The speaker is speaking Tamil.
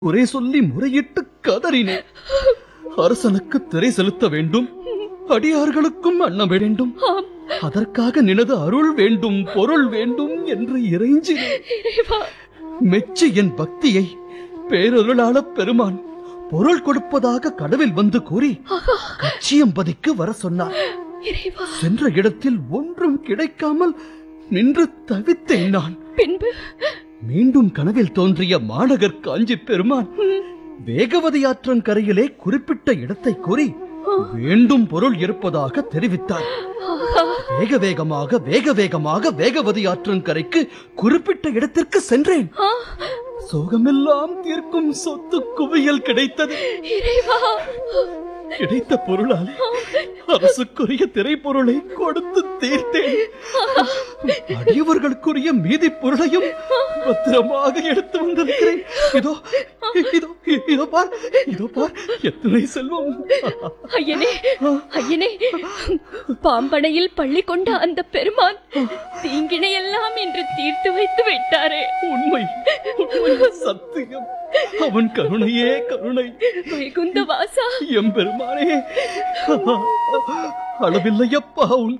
குறை சொல்லி முறையிட்டு கதறினேன் அரசனுக்கு திரை செலுத்த வேண்டும் அடியார்களுக்கும் அன்னம் வேண்டும் ஆம் அதற்காக நினது அருள் வேண்டும் பொருள் வேண்டும் என்று இறைஞ்சினேன் இறைவா மெச்சி என் பக்தியை பேரருளாள பெருமான் பொருள் கொடுப்பதாக கடவில் வந்து கூறி கச்சியம்பதிக்கு வர சொன்னார் இறைவா சென்ற இடத்தில் ஒன்றும் கிடைக்காமல் நின்று தவித்தேன் நான் பின்பு மீண்டும் கனவில் தோன்றிய மாநகர் காஞ்சி பெருமான் வேகவதி ஆற்றங்கரையிலே குறிப்பிட்ட இடத்தை கூறி வேண்டும் பொருள் இருப்பதாக தெரிவித்தார் ஆஹா, வேக வேகமாக வேக வேகமாக வேகவதி ஆற்றங்கரைக்கு குறிப்பிட்ட இடத்திற்கு சென்றேன் ஆ, சோகமெல்லாம் தீர்க்கும் சொத்து குவியல் கிடைத்தது இறைவா கிடைத்த பொருளாலே அரசுக்குரிய திரைப்பொருளை கொடுத்து தீர்த்தேன் அடியவர்களுக்குரிய மீதி பொருளையும் பத்திரமாக எடுத்து வந்திருக்கிறேன் இதோ இதோ இதோ பார் இதோ பார் எத்தனை செல்வம் ஐயனே ஐயனே பாம்பனையில் பள்ளி கொண்ட அந்த பெருமான் தீங்கினையெல்லாம் இன்று தீர்த்து வைத்து விட்டாரே உண்மை உண்மை சத்தியம் அவன் கருணையே கருணை வைகுந்த வாசா எம்பெருமானே அளவில்லையப்பா உன்